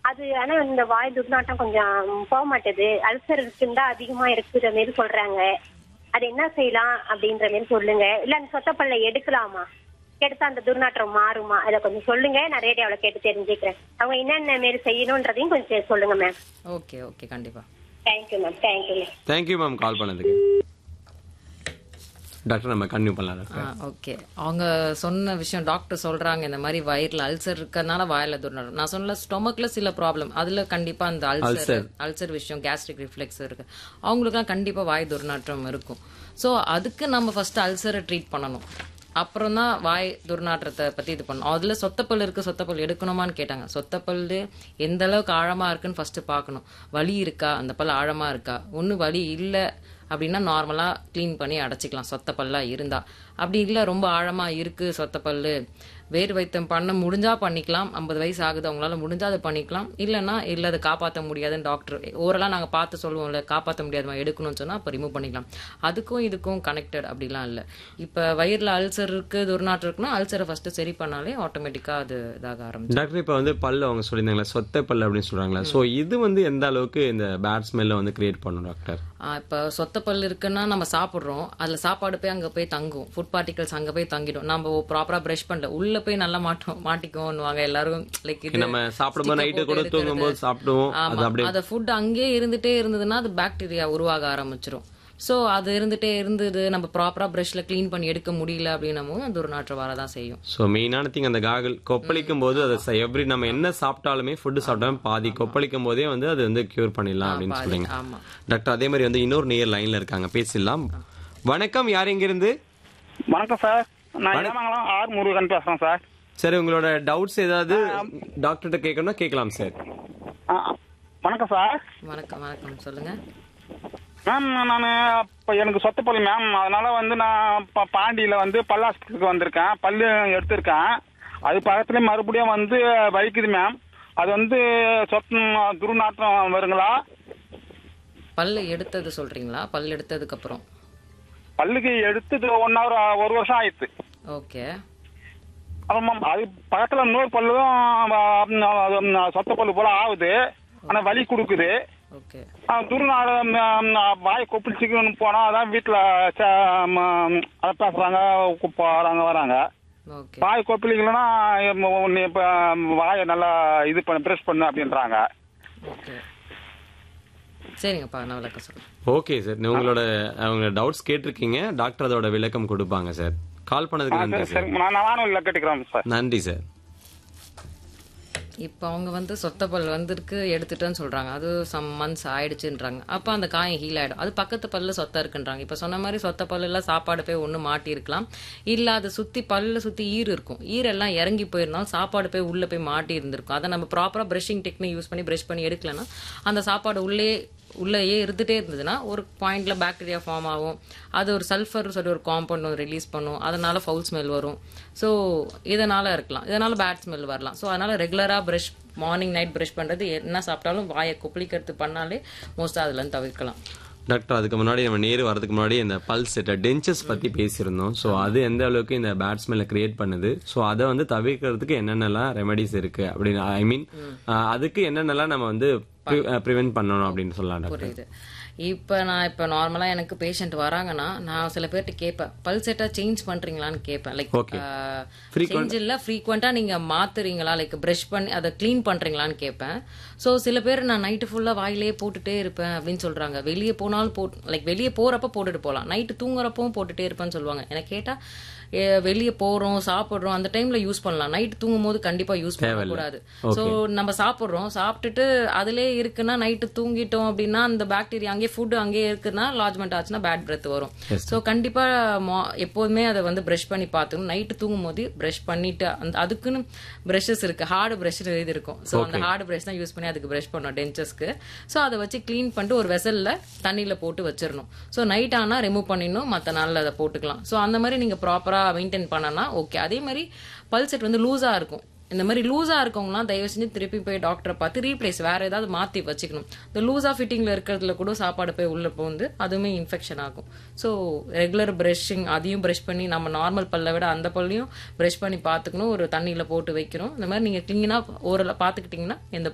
அது ஆனா இந்த வாய் துர்நாற்றம் கொஞ்சம் போக மாட்டேது அல்சர் இருக்குந்தா அதிகமா இருக்குற மாரி சொல்றாங்க அது என்ன செய்யலாம் அப்படின்ற மாதிரி சொல்லுங்க இல்ல அந்த சொத்தப்பல்ல எடுக்கலாமா எடுத்தா அந்த துர்நாற்றம் மாறுமா அதை கொஞ்சம் சொல்லுங்க நான் ரேடியோவில் கேட்டு தெரிஞ்சுக்கிறேன் அவங்க என்னென்ன மாரி செய்யணுன்றதையும் கொஞ்சம் சொல்லுங்க மேம் ஓகே ஓகே கண்டிப்பா thank you ma'am thank you ma'am thank you ma'am call பண்ணதுக்கு டாக்டர் நம்ம கன்டினியூ பண்ணலாம் டாக்டர் ஆ ஓகே அவங்க சொன்ன விஷயம் டாக்டர் சொல்றாங்க இந்த மாதிரி வயிறுல அல்சர் இருக்கறனால வாயில துர்நாற்றம் நான் சொன்ன ஸ்டொமக்ல சில ப்ராப்ளம் அதுல கண்டிப்பா அந்த அல்சர் அல்சர் விஷயம் கேஸ்ட்ரிக் ரிஃப்ளெக்ஸ் இருக்கு அவங்களுக்குலாம் கண்டிப்பா வாய் துர்நாற்றம் இருக்கும் ஸோ அதுக்கு நம்ம ஃபர்ஸ்ட் அல்சரை ட்ரீட் பண்ணணும் அப்புறம் தான் வாய் துர்நாற்றத்தை பத்தி இது பண்ணணும் அதுல சொத்தப்பல் இருக்கு சொத்தப்பல் எடுக்கணுமான்னு கேட்டாங்க சொத்தப்பல் எந்த அளவுக்கு ஆழமா இருக்குன்னு ஃபர்ஸ்ட் பார்க்கணும் வலி இருக்கா அந்த பல் ஆழமா இருக்கா ஒண்ணு வலி இல்ல அப்படின்னா நார்மலா க்ளீன் பண்ணி அடைச்சிக்கலாம் சொத்த பல்லா இருந்தா அப்படி இல்ல ரொம்ப ஆழமா இருக்கு சொத்த பல்லு வேர் வைத்தியம் பண்ண முடிஞ்சா பண்ணிக்கலாம் ஐம்பது வயசு ஆகுது அவங்களால முடிஞ்சா அதை பண்ணிக்கலாம் இல்லைன்னா இல்ல அதை காப்பாற்ற முடியாதுன்னு டாக்டர் ஓரளவு நாங்க பார்த்து சொல்லுவோம்ல காப்பாற்ற முடியாதுமா எடுக்கணும்னு சொன்னா அப்ப ரிமூவ் பண்ணிக்கலாம் அதுக்கும் இதுக்கும் கனெக்டட் அப்படிலாம் இல்ல இப்ப வயிறுல அல்சர் இருக்கு துர்நாற்றம் இருக்குன்னா அல்சரை ஃபர்ஸ்ட் சரி பண்ணாலே ஆட்டோமேட்டிக்கா அது இதாக ஆரம்பிச்சு டாக்டர் இப்போ வந்து பல்லு அவங்க சொல்லியிருந்தாங்களா சொத்தை பல்லு அப்படின்னு சொல்றாங்களா ஸோ இது வந்து எந்த அளவுக்கு இந்த பேட் ஸ்மெல்ல வந்து கிரியேட் பண்ணும் டாக்டர் ஆஹ் இப்ப சொத்த பல் இருக்குன்னா நம்ம சாப்பிடுறோம் அதுல சாப்பாடு போய் அங்க போய் தங்கும் ஃபுட் பார்ட்டிகல்ஸ் அங்க போய் தங்கிடும் நம்ம ப்ராப்பரா பிரஷ் பண்ணல உள்ள போய் நல்லா மாட்டோம் மாட்டிக்குவோம்னுவாங்க எல்லாரும் லைக் இது நம்ம சாப்பிடும்போது நைட்டு கூட தூங்கும் போது சாப்பிடுவோம் அது ஆமா அப்படியே அந்த ஃபுட் அங்கேயே இருந்துட்டே இருந்ததுன்னா அது பாக்டீரியா உருவாக ஆரம்பிச்சிரும் சோ அது இருந்துட்டே இருந்தது நம்ம ப்ராப்பரா பிரஷ்ல க்ளீன் பண்ணி எடுக்க முடியல அப்படின்னும் போது அந்த துர்நாற்றம் வரதான் செய்யும் ஸோ மெயினான திங் அந்த காகல் கொப்பளிக்கும் போது அதை எவ்ரி நம்ம என்ன சாப்பிட்டாலுமே ஃபுட்டு சாப்பிட்டாலும் பாதி கொப்பளிக்கும் போதே வந்து அது வந்து கியூர் பண்ணிடலாம் அப்படின்னு சொல்றீங்க ஆமா டாக்டர் அதே மாதிரி வந்து இன்னொரு நேர் லைன்ல இருக்காங்க பேசிடலாம் வணக்கம் யார் இங்கிருந்து வணக்கம் சார் நான் ஏமாங்கலம் ஆர் முருகன் பேசுறேன் சார் சரி உங்களோட டவுட்ஸ் ஏதாவது டாக்டர்கிட்ட கேட்கணும்னா கேட்கலாம் சார் ஆ, வணக்கம் சார் வணக்கம் வணக்கம் சொல்லுங்க மேம் நான் இப்போ எனக்கு சொத்து பள்ளி மேம் அதனால வந்து நான் இப்போ பாண்டியில் வந்து பல் ஹாஸ்பிட்டலுக்கு வந்திருக்கேன் பல்லு எடுத்திருக்கேன் அது பக்கத்துல மறுபடியும் வந்து வலிக்குது மேம் அது வந்து சொத்து துர்நாற்றம் வருங்களா பல்லு எடுத்தது சொல்றீங்களா பல் எடுத்ததுக்கு அப்புறம் பல்லுக்கு எடுத்து ஒன் ஹவர் ஒரு வருஷம் ஆயிடுச்சு ஓகே அப்புறம் மேம் அது பக்கத்தில் இன்னொரு பல்லும் சொத்த பல்லு போல ஆகுது ஆனால் வலி கொடுக்குது ஓகே துருநாடு வாய் கொப்பிடிச்சுக்கன்னு போனா அதான் வீட்டுல ச- ம- அதை பேசுறாங்க கு- போறாங்க வராங்க ஓகே வாய் கொப்பளிக்கலன்னா நீ இப்ப வாயை நல்லா இது பண்ண பிரஷ் பண்ணு அப்படின்றாங்க ஓகே சரிங்கப்பா நான் விளக்கம் சொல்றேன் ஓகே சார் உங்களோட அவங்க டவுட்ஸ் கேட்டிருக்கீங்க டாக்டர் அதோட விளக்கம் கொடுப்பாங்க சார் கால் பண்ணதுக்கு நன்றி சரி சார் சரி நான் வானொலியில் கேட்டுக்கிறேன் சார் நன்றி சார் இப்போ அவங்க வந்து சொத்தப்பல் வந்திருக்கு எடுத்துட்டேன்னு சொல்றாங்க அது சம் மந்த்ஸ் ஆயிடுச்சுன்றாங்க அப்போ அந்த காயம் ஹீல் ஆயிடும் அது பக்கத்து பல்ல சொத்த இருக்குன்றாங்க இப்போ சொன்ன மாதிரி சொத்த பல்லுல சாப்பாடு போய் ஒன்று மாட்டியிருக்கலாம் இல்லை அது சுற்றி பல்ல சுற்றி ஈர் இருக்கும் ஈரெல்லாம் இறங்கி போயிருந்தாலும் சாப்பாடு போய் உள்ளே போய் மாட்டி இருந்திருக்கும் அதை நம்ம ப்ராப்பராக ப்ரஷிங் டெக்னிக் யூஸ் பண்ணி ப்ரஷ் பண்ணி எடுக்கலன்னா அந்த சாப்பாடு உள்ளே உள்ளேயே இருந்துட்டே இருந்ததுன்னா ஒரு பாயிண்ட்ல பாக்டீரியா ஃபார்ம் ஆகும் அது ஒரு சல்ஃபர் சொல்லி ஒரு காம்பவுண்ட் வந்து ரிலீஸ் பண்ணும் அதனால ஃபவுல் ஸ்மெல் வரும் ஸோ இதனால இருக்கலாம் இதனால பேட் ஸ்மெல் வரலாம் ஸோ அதனால ரெகுலரா பிரஷ் மார்னிங் நைட் பிரஷ் பண்றது என்ன சாப்பிட்டாலும் வாயை கொப்பளிக்கிறது பண்ணாலே மோஸ்டா அதுல இருந்து தவிர்க்கலாம் டாக்டர் அதுக்கு முன்னாடி நம்ம நேரு வரதுக்கு முன்னாடி இந்த பல்ஸ் டென்ச்சஸ் பத்தி பேசியிருந்தோம் ஸோ அது எந்த அளவுக்கு இந்த பேட் ஸ்மெல்லை கிரியேட் பண்ணுது ஸோ அதை வந்து தவிர்க்கிறதுக்கு என்னென்னலாம் ரெமெடிஸ் இருக்கு அப்படின்னு ஐ மீன் அதுக்கு என்னென்னலாம் நம்ம வந்து ப்ரிவென்ட் பண்ணணும் அப்படின்னு சொல்லலாம் டாக்டர் புரியுது இப்போ நான் இப்போ நார்மலாக எனக்கு பேஷண்ட் வராங்கன்னா நான் சில பேர்கிட்ட கேட்பேன் பல் செட்டாக சேஞ்ச் பண்ணுறீங்களான்னு கேட்பேன் லைக் Okay. சேஞ்ச் இல்லை ஃப்ரீக்வெண்ட்டாக நீங்கள் மாத்துறீங்களா லைக் ப்ரஷ் பண்ணி அதை க்ளீன் பண்ணுறீங்களான்னு கேட்பேன் ஸோ சில பேர் நான் நைட்டு ஃபுல்லாக வாயிலே போட்டுட்டே இருப்பேன் அப்படின்னு சொல்கிறாங்க வெளியே போனாலும் போட் லைக் வெளியே போகிறப்ப போட்டுட்டு போகலாம் நைட்டு தூங்குறப்பவும் போட்டுட்டே இருப்பேன்னு சொல்லுவாங்க எனக்கு கேட்டால் வெளியே போகிறோம் சாப்பிட்றோம் அந்த டைமில் யூஸ் பண்ணலாம் நைட்டு தூங்கும் போது கண்டிப்பாக யூஸ் பண்ணக்கூடாது ஸோ நம்ம சாப்பிட்றோம் சாப்பிட்டுட்டு அதிலே இருக்குன்னா நைட்டு தூங்கிட்டோம் அப்படின்னா அந்த பாக்டீரியா அங்கேயே ஃபுட் அங்கேயே இருக்குன்னா லாட்ஜ்மெண்ட் ஆச்சுன்னா பேட் பிரெத் வரும் ஸோ கண்டிப்பா மா- எப்போதுமே அதை வந்து ப்ரஷ் பண்ணி பார்த்துக்கணும் நைட்டு தூங்கும் போது ப்ரஷ் பண்ணிட்டு அந்த அதுக்குன்னு ப்ரஷஸ் இருக்கு ஹார்டு ப்ரஷ் இது இருக்கும் ஸோ அந்த ஹார்டு ப்ரஷ் தான் யூஸ் பண்ணி அதுக்கு ப்ரஷ் பண்ணோம் டென்ச்சஸ்க்கு ஸோ அதை வச்சு க்ளீன் பண்ணிட்டு ஒரு வெசல்ல தண்ணியில போட்டு வச்சிடணும் ஸோ நைட் ஆனா ரிமூவ் பண்ணிடணும் மற்ற நாளில் அதை போட்டுக்கலாம் ஸோ அந்த மாதிரி நீங்க ப்ராப்பரா மெயின்டைன் பண்ணனா ஓகே அதே மாதிரி பல்செட் வந்து லூஸா இருக்கும் இந்த மாதிரி லூஸா இருக்கவங்கலாம் தயவு செஞ்சு திருப்பி போய் டாக்டரை பார்த்து ரீப்ளேஸ் வேற ஏதாவது மாத்தி வச்சுக்கணும் இந்த லூஸா ஃபிட்டிங்ல இருக்கிறதுல கூட சாப்பாடு போய் உள்ள போந்து அதுவுமே இன்ஃபெக்ஷன் ஆகும் ஸோ ரெகுலர் பிரஷிங் அதையும் பிரஷ் பண்ணி நம்ம நார்மல் பல்லை விட அந்த பல்லையும் பிரஷ் பண்ணி பார்த்துக்கணும் ஒரு தண்ணியில போட்டு வைக்கணும் இந்த மாதிரி நீங்க கிளீனா ஓரளவு பார்த்துக்கிட்டீங்கன்னா எந்த